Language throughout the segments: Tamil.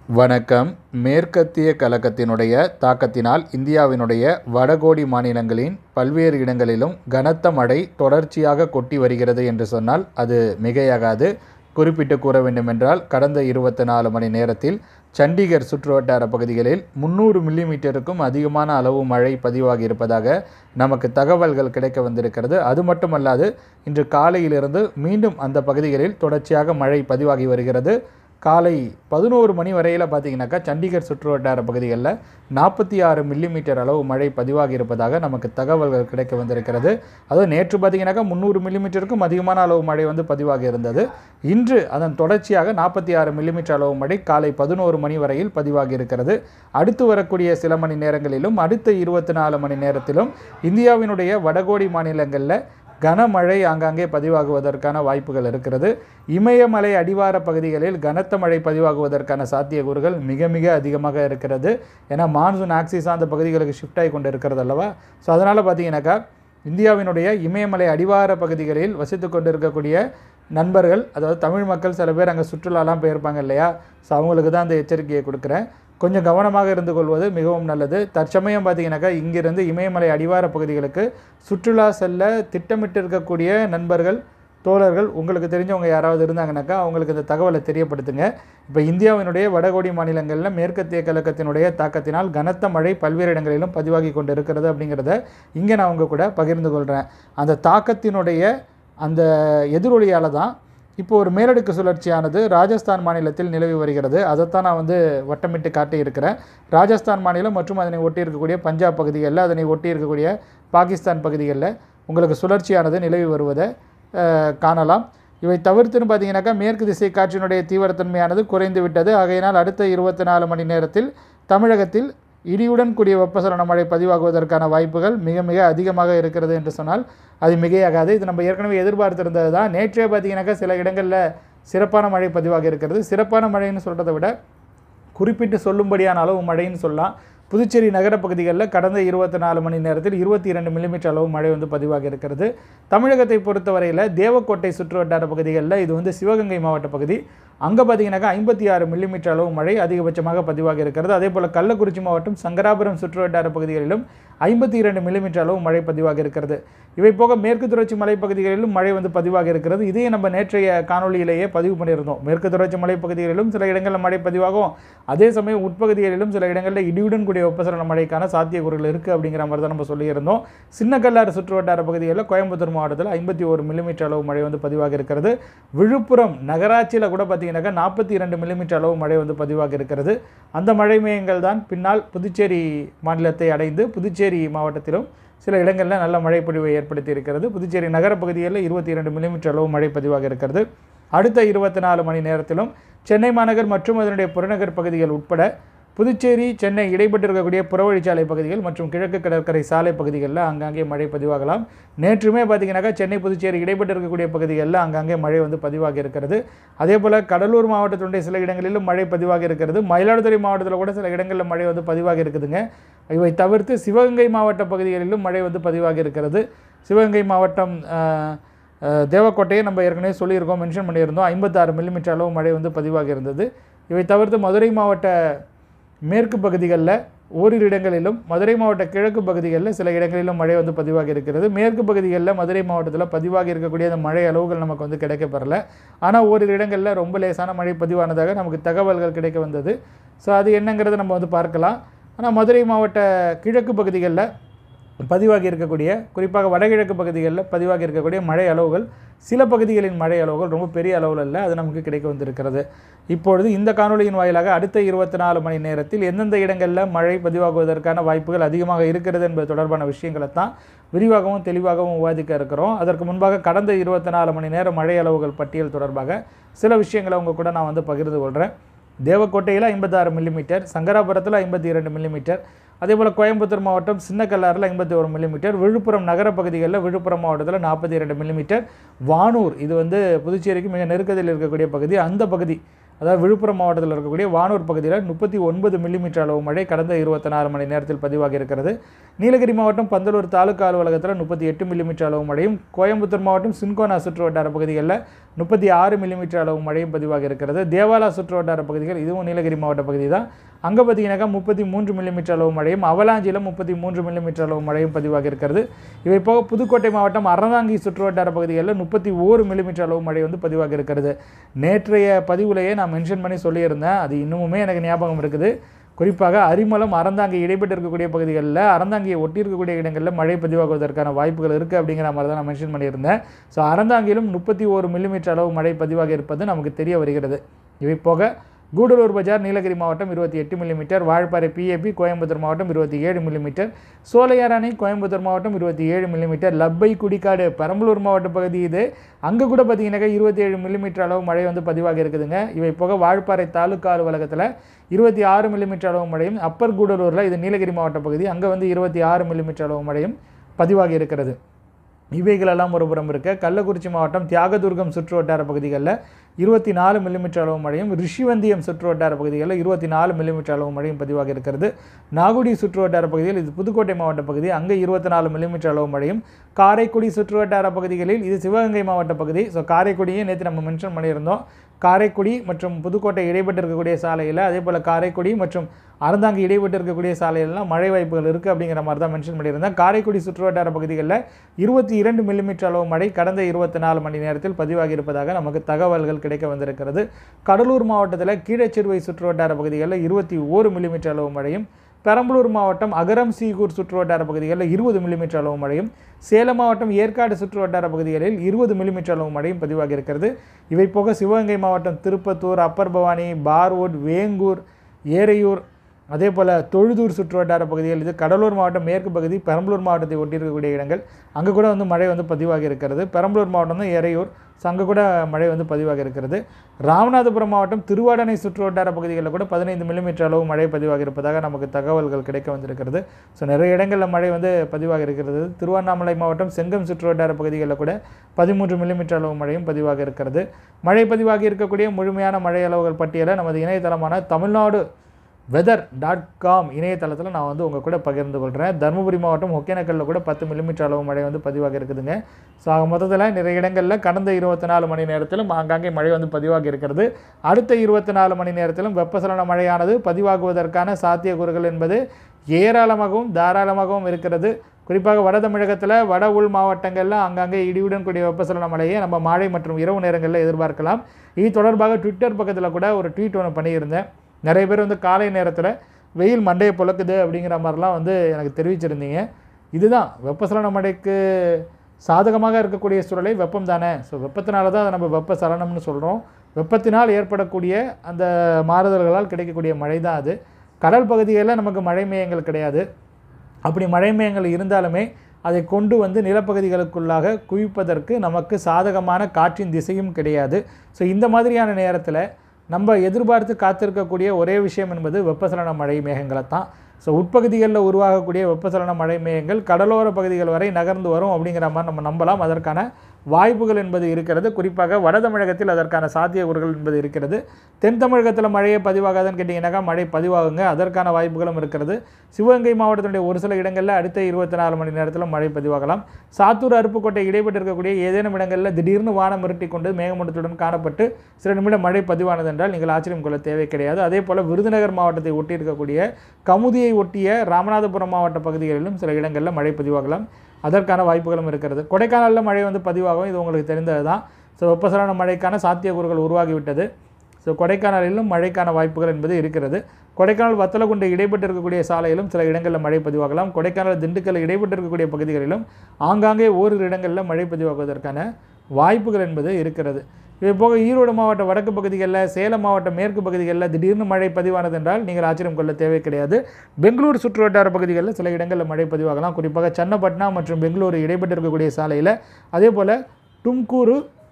வணக்கம் மேற்கத்திய கழகத்தினுடைய தாக்கத்தினால் இந்தியாவினுடைய வடகோடி மாநிலங்களின் பல்வேறு இடங்களிலும் கனத்த மழை தொடர்ச்சியாக கொட்டி வருகிறது என்று சொன்னால் அது மிகையாகாது குறிப்பிட்டு கூற வேண்டுமென்றால் கடந்த இருபத்தி நாலு மணி நேரத்தில் சண்டிகர் சுற்றுவட்டார பகுதிகளில் முந்நூறு மில்லிமீட்டருக்கும் அதிகமான அளவு மழை பதிவாகி இருப்பதாக நமக்கு தகவல்கள் கிடைக்க வந்திருக்கிறது அது மட்டுமல்லாது இன்று காலையிலிருந்து மீண்டும் அந்த பகுதிகளில் தொடர்ச்சியாக மழை பதிவாகி வருகிறது காலை பதினோரு மணி வரையில் பார்த்தீங்கன்னாக்கா சண்டிகர் சுற்றுவட்டார பகுதிகளில் நாற்பத்தி ஆறு மில்லிமீட்டர் அளவு மழை பதிவாகி இருப்பதாக நமக்கு தகவல்கள் கிடைக்க வந்திருக்கிறது அதுவும் நேற்று பார்த்தீங்கன்னாக்கா முந்நூறு மில்லிமீட்டருக்கும் அதிகமான அளவு மழை வந்து பதிவாகி இருந்தது இன்று அதன் தொடர்ச்சியாக நாற்பத்தி ஆறு மில்லிமீட்டர் அளவு மழை காலை பதினோரு மணி வரையில் பதிவாகி இருக்கிறது அடுத்து வரக்கூடிய சில மணி நேரங்களிலும் அடுத்த இருபத்தி நாலு மணி நேரத்திலும் இந்தியாவினுடைய வடகோடி மாநிலங்களில் கனமழை ஆங்காங்கே பதிவாகுவதற்கான வாய்ப்புகள் இருக்கிறது இமயமலை அடிவார பகுதிகளில் கனத்த மழை பதிவாகுவதற்கான சாத்தியக்கூறுகள் மிக மிக அதிகமாக இருக்கிறது ஏன்னா மான்சூன் ஆக்சிஸ் அந்த பகுதிகளுக்கு ஷிஃப்ட் ஆகி கொண்டு இருக்கிறது அல்லவா ஸோ அதனால் பார்த்தீங்கன்னாக்கா இந்தியாவினுடைய இமயமலை அடிவார பகுதிகளில் வசித்து கொண்டு இருக்கக்கூடிய நண்பர்கள் அதாவது தமிழ் மக்கள் சில பேர் அங்கே சுற்றுலாலாம் போயிருப்பாங்க இல்லையா ஸோ அவங்களுக்கு தான் அந்த எச்சரிக்கையை கொடுக்குறேன் கொஞ்சம் கவனமாக இருந்து கொள்வது மிகவும் நல்லது தற்சமயம் பார்த்தீங்கன்னாக்கா இங்கிருந்து இமயமலை அடிவார பகுதிகளுக்கு சுற்றுலா செல்ல திட்டமிட்டு இருக்கக்கூடிய நண்பர்கள் தோழர்கள் உங்களுக்கு தெரிஞ்சவங்க யாராவது இருந்தாங்கனாக்கா அவங்களுக்கு இந்த தகவலை தெரியப்படுத்துங்க இப்போ இந்தியாவினுடைய வடகோடி மாநிலங்களில் மேற்கத்திய கழகத்தினுடைய தாக்கத்தினால் கனத்த மழை பல்வேறு இடங்களிலும் பதிவாகி கொண்டு இருக்கிறது அப்படிங்கிறத இங்கே நான் உங்கள் கூட பகிர்ந்து கொள்கிறேன் அந்த தாக்கத்தினுடைய அந்த எதிரொலியால் தான் இப்போ ஒரு மேலடுக்கு சுழற்சியானது ராஜஸ்தான் மாநிலத்தில் நிலவி வருகிறது அதைத்தான் நான் வந்து வட்டமிட்டு காட்டியிருக்கிறேன் ராஜஸ்தான் மாநிலம் மற்றும் அதனை ஒட்டி இருக்கக்கூடிய பஞ்சாப் பகுதிகளில் அதனை ஒட்டி இருக்கக்கூடிய பாகிஸ்தான் பகுதிகளில் உங்களுக்கு சுழற்சியானது நிலவி வருவதை அஹ், காணலாம் இவை தவிர்த்துன்னு பார்த்தீங்கன்னாக்கா மேற்கு திசை காற்றினுடைய தீவிரத்தன்மையானது குறைந்து விட்டது ஆகையினால் அடுத்த இருபத்தி நாலு மணி நேரத்தில் தமிழகத்தில் இடியுடன் கூடிய வெப்பசலன மழை பதிவாகுவதற்கான வாய்ப்புகள் மிக மிக அதிகமாக இருக்கிறது என்று சொன்னால் அது மிகையாகாது இது நம்ம ஏற்கனவே எதிர்பார்த்திருந்தது தான் நேற்றே பார்த்தீங்கன்னாக்கா சில இடங்களில் சிறப்பான மழை பதிவாக இருக்கிறது சிறப்பான மழைன்னு சொல்கிறத விட குறிப்பிட்டு சொல்லும்படியான அளவு மழைன்னு சொல்லலாம் புதுச்சேரி நகர பகுதிகளில் கடந்த இருபத்தி நாலு மணி நேரத்தில் இருபத்தி இரண்டு மில்லிமீட்டர் அளவு மழை வந்து பதிவாகி இருக்கிறது தமிழகத்தை பொறுத்தவரையில் தேவக்கோட்டை சுற்றுவட்டார பகுதிகளில் இது வந்து சிவகங்கை மாவட்ட பகுதி அங்கே பார்த்தீங்கன்னாக்கா ஐம்பத்தி ஆறு மில்லிமீட்டர் அளவு மழை அதிகபட்சமாக பதிவாகி இருக்கிறது அதே போல் கள்ளக்குறிச்சி மாவட்டம் சங்கராபுரம் சுற்றுவட்டார பகுதிகளிலும் ஐம்பத்தி இரண்டு மில்லிமீட்டர் அளவு மழை பதிவாகி இருக்கிறது இவை போக மேற்கு தொடர்ச்சி மலைப்பகுதிகளிலும் மழை வந்து பதிவாகி இருக்கிறது இதையே நம்ம நேற்றைய காணொளியிலேயே பதிவு பண்ணியிருந்தோம் மேற்கு தொடர்ச்சி மலைப்பகுதிகளிலும் சில இடங்களில் மழை பதிவாகும் அதே சமயம் உட்பகுதிகளிலும் சில இடங்களில் இடியுடன் கூடிய வெப்பசலன மழைக்கான சாத்தியக்கூறுகள் இருக்குது அப்படிங்கிற மாதிரி தான் நம்ம சொல்லியிருந்தோம் சின்ன கல்லாறு சுற்றுவட்டார பகுதிகளில் கோயம்புத்தூர் மாவட்டத்தில் ஐம்பத்தி ஒரு மில்லிமீட்டர் அளவு மழை வந்து பதிவாகி இருக்கிறது விழுப்புரம் நகராட்சியில் கூட பார்த்தீங்கன்னாக்கா நாற்பத்தி இரண்டு மில்லிமீட்டர் அளவு மழை வந்து பதிவாகி இருக்கிறது அந்த மழை மேகங்கள் தான் பின்னால் புதுச்சேரி மாநிலத்தை அடைந்து புதுச்சேரி மாவட்டத்திலும் சில இடங்களில் நல்ல மழைப்பொழிவை ஏற்படுத்தி இருக்கிறது புதுச்சேரி நகர பகுதிகளில் இருபத்தி இரண்டு மில்லிமீட்டர் அளவு மழை பதிவாக இருக்கிறது அடுத்த இருபத்தி நாலு மணி நேரத்திலும் சென்னை மாநகர் மற்றும் அதனுடைய புறநகர் பகுதிகள் உட்பட புதுச்சேரி சென்னை இடைப்பட்டு இருக்கக்கூடிய புறவழிச்சாலை பகுதிகள் மற்றும் கிழக்கு கடற்கரை சாலை பகுதிகளில் ஆங்காங்கே மழை பதிவாகலாம் நேற்றுமே பார்த்தீங்கன்னாக்கா சென்னை புதுச்சேரி இடைப்பட்டு இருக்கக்கூடிய பகுதிகளில் ஆங்காங்கே மழை வந்து பதிவாகி இருக்கிறது அதே போல் கடலூர் மாவட்டத்தினுடைய சில இடங்களிலும் மழை பதிவாகி இருக்கிறது மயிலாடுதுறை மாவட்டத்தில் கூட சில இடங்களில் மழை வந்து பதிவாகி இருக்குதுங்க இவை தவிர்த்து சிவகங்கை மாவட்ட பகுதிகளிலும் மழை வந்து பதிவாகி இருக்கிறது சிவகங்கை மாவட்டம் ஆஹ், ஆஹ், தேவக்கோட்டையை நம்ம ஏற்கனவே சொல்லியிருக்கோம் மென்ஷன் பண்ணியிருந்தோம் ஐம்பத்தாறு மில்லிமீட்டர் அளவு மழை வந்து பதிவாகி இருந்தது இவை தவிர்த்து மதுரை மாவட்ட மேற்கு பகுதிகளில் ஓரிரு இடங்களிலும் மதுரை மாவட்ட கிழக்கு பகுதிகளில் சில இடங்களிலும் மழை வந்து பதிவாகி இருக்கிறது மேற்கு பகுதிகளில் மதுரை மாவட்டத்தில் பதிவாகி இருக்கக்கூடிய அந்த மழை அளவுகள் நமக்கு வந்து கிடைக்கப்பெறல ஆனால் ஓரிரு இடங்களில் ரொம்ப லேசான மழை பதிவானதாக நமக்கு தகவல்கள் கிடைக்க வந்தது ஸோ அது என்னங்கிறத நம்ம வந்து பார்க்கலாம் ஆனால் மதுரை மாவட்ட கிழக்கு பகுதிகளில் பதிவாகி இருக்கக்கூடிய குறிப்பாக வடகிழக்கு பகுதிகளில் பதிவாகி இருக்கக்கூடிய மழை அளவுகள் சில பகுதிகளின் மழை அளவுகள் ரொம்ப பெரிய அளவில் இல்லை அது நமக்கு கிடைக்க வந்திருக்கிறது இப்பொழுது இந்த காணொளியின் வாயிலாக அடுத்த இருபத்தி நாலு மணி நேரத்தில் எந்தெந்த இடங்களில் மழை பதிவாகுவதற்கான வாய்ப்புகள் அதிகமாக இருக்கிறது என்பது தொடர்பான விஷயங்களை தான் விரிவாகவும் தெளிவாகவும் விவாதிக்க இருக்கிறோம் அதற்கு முன்பாக கடந்த இருபத்தி நாலு மணி நேர மழை அளவுகள் பட்டியல் தொடர்பாக சில விஷயங்களை உங்கள் கூட நான் வந்து பகிர்ந்து கொள்கிறேன் தேவக்கோட்டையில் ஐம்பத்தாறு மில்லிமீட்டர் சங்கராபுரத்தில் ஐம்பத்தி இரண்டு மில்லிமீட்டர் அதே போல் கோயம்புத்தூர் மாவட்டம் சின்னக்கல்லாறில் ஐம்பத்தி ஒரு மில்லிமீட்டர் விழுப்புரம் நகர பகுதிகளில் விழுப்புரம் மாவட்டத்தில் நாற்பத்தி இரண்டு மில்லிமீட்டர் வானூர் இது வந்து புதுச்சேரிக்கு மிக நெருக்கத்தில் இருக்கக்கூடிய பகுதி அந்த பகுதி அதாவது விழுப்புரம் மாவட்டத்தில் இருக்கக்கூடிய வானூர் பகுதியில் முப்பத்தி ஒன்பது மில்லிமீட்டர் அளவு மழை கடந்த இருபத்தி நாலு மணி நேரத்தில் பதிவாகி இருக்கிறது நீலகிரி மாவட்டம் பந்தலூர் தாலுக்கா அலுவலகத்தில் முப்பத்தி எட்டு மில்லிமீட்டர் அளவு மழையும் கோயம்புத்தூர் மாவட்டம் சின்கோனா சுற்று வட்டார பகுதிகளில் முப்பத்தி ஆறு மில்லிமீட்டர் அளவு மழையும் பதிவாகி இருக்கிறது தேவாலா சுற்று வட்டார பகுதிகள் இதுவும் நீலகிரி மாவட்ட பகுதி தான் அங்கே பார்த்தீங்கன்னாக்கா முப்பத்தி மூன்று மில்லிமீட்டர் அளவு மழையும் அவலாஞ்சியில் முப்பத்தி மூன்று மில்லிமீட்டர் அளவு மழையும் பதிவாகி இருக்கிறது இவை போக புதுக்கோட்டை மாவட்டம் அறந்தாங்கி சுற்று வட்டார பகுதிகளில் முப்பத்தி ஓரு மில்லிமீட்டர் அளவு மழை வந்து பதிவாகி இருக்கிறது நேற்றைய பதிவுலையே நான் மென்ஷன் பண்ணி சொல்லியிருந்தேன் அது இன்னுமுமே எனக்கு ஞாபகம் இருக்குது குறிப்பாக அரிமளம் அறந்தாங்கி இடைப்பட்டு இருக்கக்கூடிய பகுதிகளில் அறந்தாங்கியை ஒட்டி இருக்கக்கூடிய இடங்களில் மழை பதிவாகுவதற்கான வாய்ப்புகள் இருக்குது அப்படிங்கிற மாதிரி தான் நான் மென்ஷன் பண்ணியிருந்தேன் ஸோ அறந்தாங்கியிலும் முப்பத்தி ஒரு மில்லிமீட்டர் அளவு மழை பதிவாகி இருப்பது நமக்கு தெரிய வருகிறது இவை போக கூடலூர் பஜார் நீலகிரி மாவட்டம் இருபத்தி எட்டு மில்லிமீட்டர் வாழப்பாறை பிஏபி கோயம்புத்தூர் மாவட்டம் இருபத்தி ஏழு மில்லிமீட்டர் சோலையார் அணை கோயம்புத்தூர் மாவட்டம் இருபத்தி ஏழு மில்லிமீட்டர் லப்பை குடிக்காடு பெரம்பலூர் மாவட்ட பகுதி இது அங்கே கூட பார்த்தீங்கன்னாக்கா இருபத்தி ஏழு மில்லிமீட்டர் அளவு மழை வந்து பதிவாகி இருக்குதுங்க இவை போக வாழப்பாறை தாலுக்கா அலுவலகத்தில் இருபத்தி ஆறு மில்லிமீட்டர் அளவு மழையும் அப்பர் கூடலூரில் இது நீலகிரி மாவட்ட பகுதி அங்கே வந்து இருபத்தி ஆறு மில்லிமீட்டர் அளவு மழையும் பதிவாகி இருக்கிறது இவைகளெல்லாம் ஒரு புறம் இருக்க கள்ளக்குறிச்சி மாவட்டம் தியாகதுர்கம் சுற்று வட்டார பகுதிகளில் இருபத்தி நாலு மில்லிமீட்டர் அளவு மழையும் ரிஷிவந்தியம் சுற்று வட்டார பகுதிகளில் இருபத்தி நாலு மில்லிமீட்டர் அளவு மழையும் பதிவாகி இருக்கிறது நாகுடி சுற்று வட்டார பகுதியில் இது புதுக்கோட்டை மாவட்ட பகுதி அங்கே இருபத்தி நாலு மில்லிமீட்டர் அளவு மழையும் காரைக்குடி சுற்று வட்டார பகுதிகளில் இது சிவகங்கை மாவட்ட பகுதி ஸோ காரைக்குடியை நேற்று நம்ம மென்ஷன் பண்ணியிருந்தோம் காரைக்குடி மற்றும் புதுக்கோட்டை இடைப்பட்டு இருக்கக்கூடிய சாலையில் அதே போல் காரைக்குடி மற்றும் அறந்தாங்கி இடைப்பட்டு இருக்கக்கூடிய சாலையிலலாம் மழை வாய்ப்புகள் இருக்குது அப்படிங்கிற மாதிரி தான் மென்ஷன் பண்ணியிருந்தேன் காரைக்குடி சுற்றுவட்டார பகுதிகளில் இருபத்தி இரண்டு மில்லிமீட்டர் அளவு மழை கடந்த இருபத்தி நாலு மணி நேரத்தில் பதிவாகி இருப்பதாக நமக்கு தகவல்கள் கிடைக்க வந்திருக்கிறது கடலூர் மாவட்டத்தில் கீழச்சிறுவை சுற்றுவட்டார பகுதிகளில் இருபத்தி ஓரு மில்லிமீட்டர் அளவு மழையும் பெரம்பலூர் மாவட்டம் அகரம் சீகூர் சுற்றுவட்டார பகுதிகளில் இருபது மில்லிமீட்டர் அளவு மழையும் சேலம் மாவட்டம் ஏற்காடு சுற்றுவட்டார பகுதிகளில் இருபது மில்லிமீட்டர் அளவு மழையும் பதிவாகி இருக்கிறது இவை போக சிவகங்கை மாவட்டம் திருப்பத்தூர் அப்பர் பவானி பார்வுட் வேங்கூர் ஏரையூர் அதே போல் தொழுதூர் சுற்றுவட்டார பகுதிகள் இது கடலூர் மாவட்டம் மேற்கு பகுதி பெரம்பலூர் மாவட்டத்தை ஒட்டி இருக்கக்கூடிய இடங்கள் அங்கே கூட வந்து மழை வந்து பதிவாகி இருக்கிறது பெரம்பலூர் மாவட்டம் தான் எறையூர் ஸோ அங்கே கூட மழை வந்து பதிவாகி இருக்கிறது ராமநாதபுரம் மாவட்டம் திருவாடனை சுற்றுவட்டார பகுதிகளில் கூட பதினைந்து மில்லிமீட்டர் அளவு மழை பதிவாகி இருப்பதாக நமக்கு தகவல்கள் கிடைக்க வந்திருக்கிறது ஸோ நிறைய இடங்களில் மழை வந்து பதிவாகி இருக்கிறது திருவண்ணாமலை மாவட்டம் செங்கம் சுற்றுவட்டார பகுதிகளில் கூட பதிமூன்று மில்லிமீட்டர் அளவு மழையும் பதிவாகி இருக்கிறது மழை பதிவாகி இருக்கக்கூடிய முழுமையான மழை அளவுகள் பட்டியலை நமது இணையதளமான தமிழ்நாடு வெதர் டாட் காம் இணையதளத்தில் நான் வந்து உங்கள் கூட பகிர்ந்து கொள்கிறேன் தருமபுரி மாவட்டம் ஒகேனக்கல்லில் கூட பத்து மில்லிமீட்டர் அளவு மழை வந்து பதிவாகி இருக்குதுங்க ஸோ ஆக மொத்தத்தில் நிறைய இடங்களில் கடந்த இருபத்தி நாலு மணி நேரத்திலும் ஆங்காங்கே மழை வந்து பதிவாகி இருக்கிறது அடுத்த இருபத்தி நாலு மணி நேரத்திலும் வெப்பசலன மழையானது பதிவாகுவதற்கான சாத்தியக்கூறுகள் என்பது ஏராளமாகவும் தாராளமாகவும் இருக்கிறது குறிப்பாக வட தமிழகத்தில் வட உள் மாவட்டங்களில் அங்கங்கே இடியுடன் கூடிய வெப்பசலன மழையை நம்ம மாலை மற்றும் இரவு நேரங்களில் எதிர்பார்க்கலாம் இது தொடர்பாக ட்விட்டர் பக்கத்தில் கூட ஒரு ட்வீட் ஒன்று பண்ணியிருந்தேன் நிறைய பேர் வந்து காலை நேரத்தில் வெயில் மண்டையை புழக்குது அப்படிங்கிற மாதிரிலாம் வந்து எனக்கு தெரிவிச்சிருந்தீங்க இதுதான் வெப்பசலன மழைக்கு சாதகமாக இருக்கக்கூடிய சூழலை வெப்பம் தானே ஸோ வெப்பத்தினால தான் அதை நம்ம வெப்ப சலனம்னு சொல்கிறோம் வெப்பத்தினால் ஏற்படக்கூடிய அந்த மாறுதல்களால் கிடைக்கக்கூடிய மழை தான் அது கடல் பகுதிகளில் நமக்கு மழை மேயங்கள் கிடையாது அப்படி மழை மேயங்கள் இருந்தாலுமே அதை கொண்டு வந்து நிலப்பகுதிகளுக்குள்ளாக குவிப்பதற்கு நமக்கு சாதகமான காற்றின் திசையும் கிடையாது ஸோ இந்த மாதிரியான நேரத்தில் நம்ம எதிர்பார்த்து காத்திருக்கக்கூடிய ஒரே விஷயம் என்பது வெப்பசலன மழை மேகங்களை தான் ஸோ உட்பகுதிகளில் உருவாகக்கூடிய வெப்பசலன மழை மேகங்கள் கடலோர பகுதிகள் வரை நகர்ந்து வரும் அப்படிங்கிற மாதிரி நம்ம நம்பலாம் அதற்கான வாய்ப்புகள் என்பது இருக்கிறது குறிப்பாக வட தமிழகத்தில் அதற்கான சாத்தியக்கூறுகள் என்பது இருக்கிறது தென் தமிழகத்தில் மழையை பதிவாகாதுன்னு கேட்டிங்கன்னாக்கா மழை பதிவாகுங்க அதற்கான வாய்ப்புகளும் இருக்கிறது சிவகங்கை மாவட்டத்தினுடைய ஒரு சில இடங்களில் அடுத்த இருபத்தி நாலு மணி நேரத்தில் மழை பதிவாகலாம் சாத்தூர் அருப்புக்கோட்டை இடைப்பட்டு இருக்கக்கூடிய ஏதேனும் இடங்களில் திடீர்னு வானம் மிரட்டி கொண்டு மேகமூட்டத்துடன் காணப்பட்டு சில நிமிடம் மழை பதிவானது என்றால் நீங்கள் ஆச்சரியம் கொள்ள தேவை கிடையாது அதே போல் விருதுநகர் மாவட்டத்தை ஒட்டி இருக்கக்கூடிய கமுதியை ஒட்டிய ராமநாதபுரம் மாவட்ட பகுதிகளிலும் சில இடங்களில் மழை பதிவாகலாம் அதற்கான வாய்ப்புகளும் இருக்கிறது கொடைக்கானலில் மழை வந்து பதிவாகும் இது உங்களுக்கு தெரிந்தது தான் ஸோ வெப்பசலன மழைக்கான சாத்தியக்கூறுகள் உருவாகிவிட்டது ஸோ கொடைக்கானலிலும் மழைக்கான வாய்ப்புகள் என்பது இருக்கிறது கொடைக்கானல் வத்தலகுண்டு இடைப்பட்டு இருக்கக்கூடிய சாலையிலும் சில இடங்களில் மழை பதிவாகலாம் கொடைக்கானல் திண்டுக்கல் இடைப்பட்டு இருக்கக்கூடிய பகுதிகளிலும் ஆங்காங்கே ஓரிரு இடங்களில் மழை பதிவாகுவதற்கான வாய்ப்புகள் என்பது இருக்கிறது இது போக ஈரோடு மாவட்ட வடக்கு பகுதிகளில் சேலம் மாவட்ட மேற்கு பகுதிகளில் திடீர்னு மழை பதிவானது என்றால் நீங்கள் ஆச்சரியம் கொள்ள தேவை கிடையாது பெங்களூர் சுற்றுவட்டார பகுதிகளில் சில இடங்களில் மழை பதிவாகலாம் குறிப்பாக சன்னப்பட்னா மற்றும் பெங்களூரு இடைப்பட்டு இருக்கக்கூடிய சாலையில் அதே போல் தும்கூரு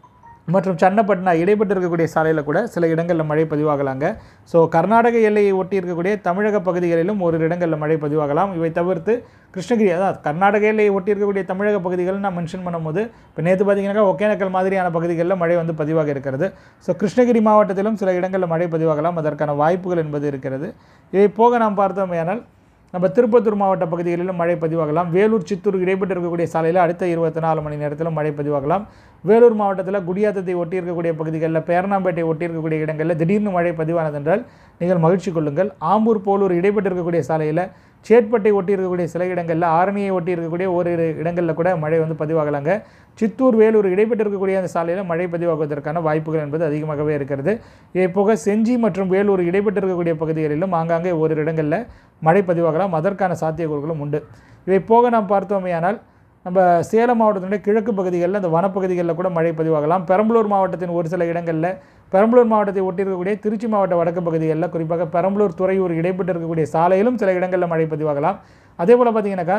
மற்றும் சன்னப்பட்னா இடைப்பட்டு இருக்கக்கூடிய சாலையில் கூட சில இடங்களில் மழை பதிவாகலாங்க ஸோ கர்நாடக எல்லையை ஒட்டி இருக்கக்கூடிய தமிழக பகுதிகளிலும் ஒரு இடங்களில் மழை பதிவாகலாம் இவை தவிர்த்து கிருஷ்ணகிரி அதாவது கர்நாடக எல்லையை ஒட்டி இருக்கக்கூடிய தமிழக பகுதிகள் நான் மென்ஷன் பண்ணும்போது இப்போ நேற்று பார்த்தீங்கன்னா ஒகேனக்கல் மாதிரியான பகுதிகளில் மழை வந்து பதிவாக இருக்கிறது ஸோ கிருஷ்ணகிரி மாவட்டத்திலும் சில இடங்களில் மழை பதிவாகலாம் அதற்கான வாய்ப்புகள் என்பது இருக்கிறது இவை போக நாம் பார்த்தோமேயானால் நம்ம திருப்பத்தூர் மாவட்ட பகுதிகளிலும் மழை பதிவாகலாம் வேலூர் சித்தூர் இடைப்பட்டு இருக்கக்கூடிய சாலையில் அடுத்த இருபத்தி நாலு மணி நேரத்தில் மழை பதிவாகலாம் வேலூர் மாவட்டத்தில் குடியாத்தத்தை ஒட்டி இருக்கக்கூடிய பகுதிகளில் பேரணாம்பேட்டை ஒட்டி இருக்கக்கூடிய இடங்களில் திடீர்னு மழை பதிவானதென்றால் நீங்கள் மகிழ்ச்சி கொள்ளுங்கள் ஆம்பூர் போலூர் இடைப்பட்டு இருக்கக்கூடிய சாலையில் சேட்பட்டை ஒட்டி இருக்கக்கூடிய சில இடங்களில் ஆரணியை ஒட்டி இருக்கக்கூடிய ஓரிரு இடங்களில் கூட மழை வந்து பதிவாகலாங்க சித்தூர் வேலூர் இடைப்பட்டு இருக்கக்கூடிய அந்த சாலையில் மழை பதிவாகுவதற்கான வாய்ப்புகள் என்பது அதிகமாகவே இருக்கிறது இதை போக செஞ்சி மற்றும் வேலூர் இடைப்பட்டு இருக்கக்கூடிய பகுதிகளிலும் ஆங்காங்கே ஓரிரு இடங்களில் மழை பதிவாகலாம் அதற்கான சாத்தியக்கூறுகளும் உண்டு இவை போக நாம் பார்த்தோமேயானால் நம்ம சேலம் மாவட்டத்தினுடைய கிழக்கு பகுதிகளில் அந்த வனப்பகுதிகளில் கூட மழை பதிவாகலாம் பெரம்பலூர் மாவட்டத்தின் ஒரு சில இடங்களில் பெரம்பலூர் மாவட்டத்தை ஒட்டி இருக்கக்கூடிய திருச்சி மாவட்ட வடக்கு பகுதிகளில் குறிப்பாக பெரம்பலூர் துறையூர் இடைப்பட்டு இருக்கக்கூடிய சாலையிலும் சில இடங்களில் மழை பதிவாகலாம் அதே போல் பார்த்தீங்கன்னாக்கா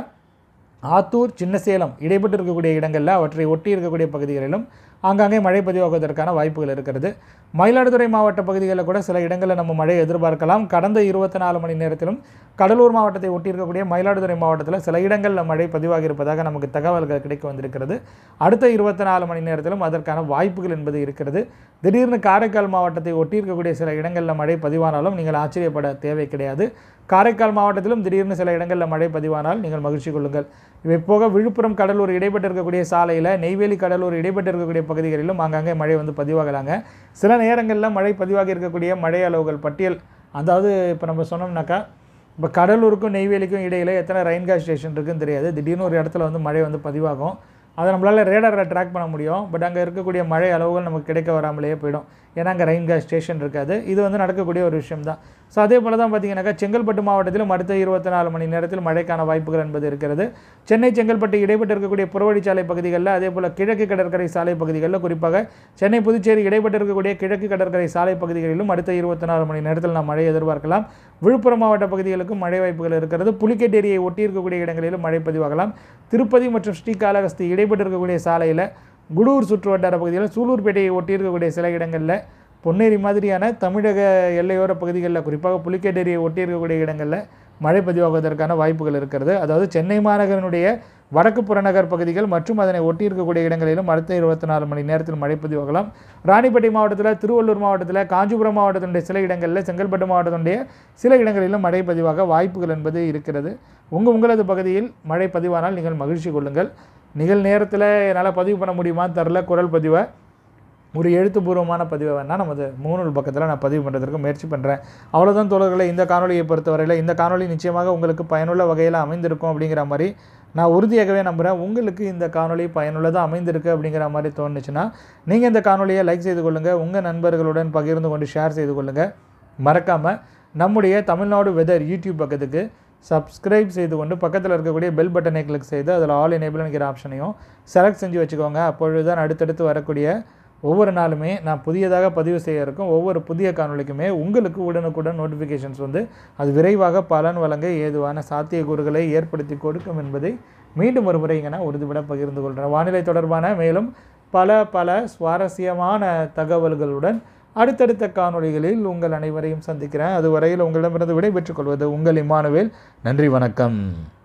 ஆத்தூர் சின்னசேலம் இடைப்பட்டு இருக்கக்கூடிய இடங்களில் அவற்றை ஒட்டி இருக்கக்கூடிய பகுதிகளிலும் ஆங்காங்கே மழை பதிவாகுவதற்கான வாய்ப்புகள் இருக்கிறது மயிலாடுதுறை மாவட்ட பகுதிகளில் கூட சில இடங்களில் நம்ம மழை எதிர்பார்க்கலாம் கடந்த இருபத்தி நாலு மணி நேரத்திலும் கடலூர் மாவட்டத்தை ஒட்டி இருக்கக்கூடிய மயிலாடுதுறை மாவட்டத்தில் சில இடங்களில் மழை பதிவாகி இருப்பதாக நமக்கு தகவல்கள் கிடைக்க வந்திருக்கிறது அடுத்த இருபத்தி நாலு மணி நேரத்திலும் அதற்கான வாய்ப்புகள் என்பது இருக்கிறது திடீர்னு காரைக்கால் மாவட்டத்தை ஒட்டி இருக்கக்கூடிய சில இடங்களில் மழை பதிவானாலும் நீங்கள் ஆச்சரியப்பட தேவை கிடையாது காரைக்கால் மாவட்டத்திலும் திடீர்னு சில இடங்களில் மழை பதிவானால் நீங்கள் மகிழ்ச்சி கொள்ளுங்கள் இவை போக விழுப்புரம் கடலூர் இடைப்பட்டு இருக்கக்கூடிய சாலையில் நெய்வேலி கடலூர் இடைப்பட்டு இருக்கக்கூடிய பகுதிகளிலும் ஆங்காங்கே மழை வந்து பதிவாகலாங்க சில நேரங்களில் மழை பதிவாகி இருக்கக்கூடிய மழை அளவுகள் பட்டியல் அதாவது இப்போ நம்ம சொன்னோம்னாக்கா இப்போ கடலூருக்கும் நெய்வேலிக்கும் இடையில் எத்தனை ரெயின்காஸ் ஸ்டேஷன் இருக்குன்னு தெரியாது திடீர்னு ஒரு இடத்துல வந்து மழை வந்து பதிவாகும் அதை நம்மளால் ரேடாரில் ட்ராக் பண்ண முடியும் பட் அங்கே இருக்கக்கூடிய மழை அளவுகள் நமக்கு கிடைக்க வராமலேயே போயிடும் ஏன்னா அங்கே ரெயின் கேஸ் ஸ்டேஷன் இருக்காது இது வந்து நடக்கக்கூடிய ஒரு விஷயம் தான் ஸோ அதே போல் தான் பார்த்தீங்கன்னாக்கா செங்கல்பட்டு மாவட்டத்திலும் அடுத்த இருபத்தி நாலு மணி நேரத்தில் மழைக்கான வாய்ப்புகள் என்பது இருக்கிறது சென்னை செங்கல்பட்டு இடைப்பட்டு இருக்கக்கூடிய புறவழிச்சாலை பகுதிகளில் அதே போல் கிழக்கு கடற்கரை சாலை பகுதிகளில் குறிப்பாக சென்னை புதுச்சேரி இடைப்பட்டு இருக்கக்கூடிய கிழக்கு கடற்கரை சாலை பகுதிகளிலும் அடுத்த இருபத்தி நாலு மணி நேரத்தில் நாம் மழை எதிர்பார்க்கலாம் விழுப்புரம் மாவட்ட பகுதிகளுக்கும் மழை வாய்ப்புகள் இருக்கிறது புலிக்கேட் ஏரியை ஒட்டி இருக்கக்கூடிய இடங்களிலும் மழை பதிவாகலாம் திருப்பதி மற்றும் ஸ்ரீகாளஹஸ்தி இடைப்பட்டு இருக்கக்கூடிய சாலையில் குடூர் சுற்று வட்டார பகுதியில் சூலூர்பேட்டையை ஒட்டி இருக்கக்கூடிய சில இடங்களில் பொன்னேரி மாதிரியான தமிழக எல்லையோர பகுதிகளில் குறிப்பாக புலிக்கேட் ஏரியை ஒட்டி இருக்கக்கூடிய இடங்களில் மழை பதிவாகுவதற்கான வாய்ப்புகள் இருக்கிறது அதாவது சென்னை மாநகரனுடைய வடக்கு புறநகர் பகுதிகள் மற்றும் அதனை ஒட்டி இருக்கக்கூடிய இடங்களிலும் அடுத்த இருபத்தி நாலு மணி நேரத்தில் மழை பதிவாகலாம் ராணிப்பேட்டை மாவட்டத்தில் திருவள்ளூர் மாவட்டத்தில் காஞ்சிபுரம் மாவட்டத்தினுடைய சில இடங்களில் செங்கல்பட்டு மாவட்டத்தினுடைய சில இடங்களிலும் மழை பதிவாக வாய்ப்புகள் என்பது இருக்கிறது உங்கள் உங்களது பகுதியில் மழை பதிவானால் நீங்கள் மகிழ்ச்சி கொள்ளுங்கள் நிகழ் நேரத்தில் என்னால் பதிவு பண்ண முடியுமான்னு தெரில குரல் பதிவை ஒரு எழுத்துப்பூர்வமான பதிவை வேணால் நமது மூணு பக்கத்தில் நான் பதிவு பண்ணுறதுக்கு முயற்சி பண்ணுறேன் அவ்வளோதான் தோழர்களை இந்த காணொலியை பொறுத்தவரையில் இந்த காணொலி நிச்சயமாக உங்களுக்கு பயனுள்ள வகையில் அமைந்திருக்கும் அப்படிங்கிற மாதிரி நான் உறுதியாகவே நம்புகிறேன் உங்களுக்கு இந்த காணொலி பயனுள்ளதாக அமைந்திருக்கு அப்படிங்கிற மாதிரி தோணுச்சுன்னா நீங்கள் இந்த காணொலியை லைக் செய்து கொள்ளுங்கள் உங்கள் நண்பர்களுடன் பகிர்ந்து கொண்டு ஷேர் செய்து கொள்ளுங்கள் மறக்காமல் நம்முடைய தமிழ்நாடு வெதர் யூடியூப் பக்கத்துக்கு சப்ஸ்கிரைப் செய்து கொண்டு பக்கத்தில் இருக்கக்கூடிய பெல் பட்டனை கிளிக் செய்து அதில் ஆல் எனேபிள்ங்கிற ஆப்ஷனையும் செலக்ட் செஞ்சு வச்சுக்கோங்க அப்பொழுது தான் அடுத்தடுத்து வரக்கூடிய ஒவ்வொரு நாளுமே நான் புதியதாக பதிவு செய்ய இருக்கும் ஒவ்வொரு புதிய காணொளிக்குமே உங்களுக்கு உடனுக்குடன் நோட்டிஃபிகேஷன்ஸ் வந்து அது விரைவாக பலன் வழங்க ஏதுவான சாத்தியக்கூறுகளை ஏற்படுத்தி கொடுக்கும் என்பதை மீண்டும் ஒரு முறை இங்கே நான் உறுதிபட பகிர்ந்து கொள்கிறேன் வானிலை தொடர்பான மேலும் பல பல சுவாரஸ்யமான தகவல்களுடன் அடுத்தடுத்த காணொளிகளில் உங்கள் அனைவரையும் சந்திக்கிறேன் அதுவரையில் உங்களிடமிருந்து விடைபெற்றுக் கொள்வது உங்கள் இமானுவேல் நன்றி வணக்கம்